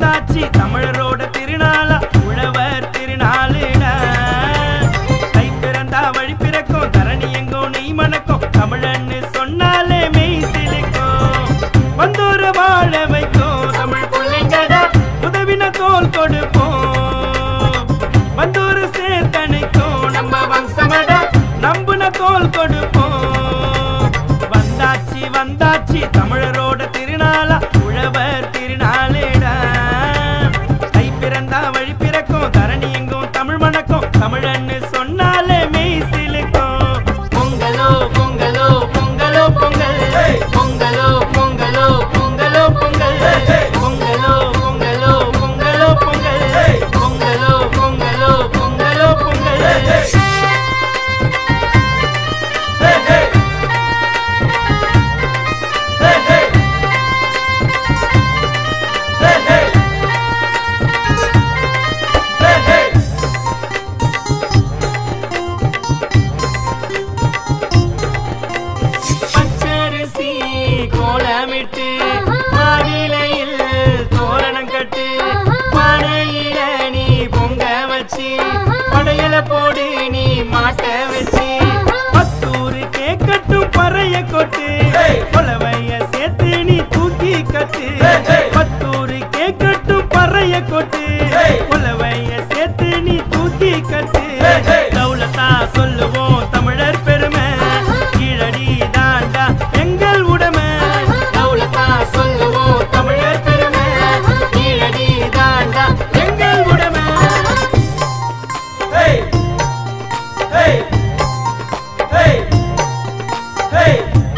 வந்தாச்சு தமிழரோட திருநாளா உழவர் திருநாளுடா தை பிறந்தா வழி பிறக்கும் தரணி எங்கோ நெய் மணக்கும் தமிழன்னு சொன்னாலே மெய் சிலிக்கும் வந்தோர வாழ வைக்கும் தமிழ் பிள்ளைங்கடா உதவின தோல் கொடுப்போம் வந்தோரு சேர்த்தனைக்கும் நம்ம வம்சமடா நம்புன தோல் கொடுப்போம் வந்தாச்சு வந்தாச்சு தமிழரோட திருநாளா உழவர் திருநாளேடா தை பிறந்தா வழி பிறக்கும் தரணி எங்கும் தமிழ் மணக்கும் தமிழன்னு சொன்னாலே மெய் சிலுக்கும் பொங்கலோ பொங்கலோ பொங்கலோ பொங்கல் பொங்கலோ பொங்கலோ பொங்கலோ பொங்கல் பொங்கலோ பொங்கலோ பொங்கலோ பொங்கல் பொங்கலோ பொங்கலோ பொங்கலோ பொங்கல் பச்சரிசி கோலமிட்டு மாவிலையில் தோரணம் கட்டு பானையில நீ பொங்க வச்சு படையல போடு நீ மாட்ட வச்சு பத்தூரு கேக்கட்டும் பறைய கொட்டு கொலவைய சேர்த்து நீ தூக்கி கட்டு பத்தூரு கேக்கட்டும் பறைய கொட்டு கொலவைய சேர்த்து நீ தூக்கி கட்டு தௌலத்தா சொல்லுவோம் தமிழர் பெருமை கீழடி தாண்டா எங்கள் உடமை தௌலத்தா சொல்லுவோம் தமிழர் பெருமை கீழடி தாண்டா எங்கள் உடமை Hey! Hey! Hey! Hey!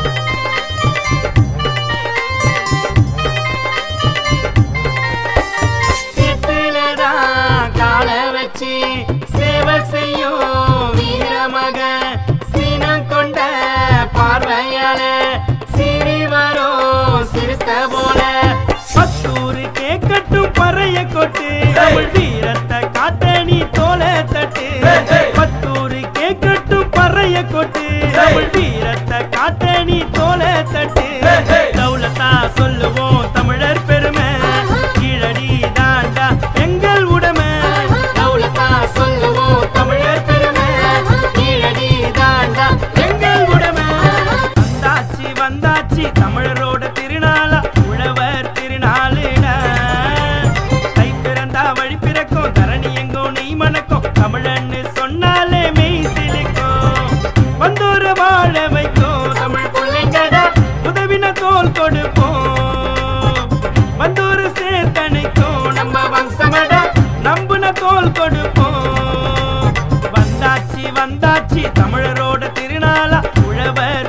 வீட்டுலதான் கால வச்சு சேவை செய்யும் வீரமக சீனம் கொண்ட பார்வையால சிறி வரும் சிறுத்த போல பத்தூரு கேக்கட்டும் பறைய கொட்டு தமிழ் வீரத்தை காட்ட நீ தோலை தட்டு பத்தூரு கேக்கட்டும் பறைய கொட்டு தமிழ் வீரத்தை காட்ட நீ தோலை தட்டு தௌலத்தா சொல்லுவோம் தமிழர் பெருமை கீழடி தாண்டா எங்கள் உடமை தௌலத்தா சொல்லுவோம் தமிழர் பெருமை கீழடி தாண்டா எங்கள் உடமை வந்தாச்சு வந்தாச்சு தமிழரோட திருநாளா உழவர் திருநாளுடா தை பிறந்தா வழி பிறக்கும் தரணி எங்கோ நெய் மணக்கும் தமிழன்னு சொன்னாலே மெய் சிலிக்கும் வந்தோர வாழ வைக்கும் தமிழ் பிள்ளைங்கடா உதவின தோல் கொடுப்போம் வந்தோரு சேர்த்தனைக்கும் நம்ம வம்சமடா நம்புன தோல் கொடுப்போம் வந்தாச்சு வந்தாச்சு தமிழரோட திருநாளா உழவர்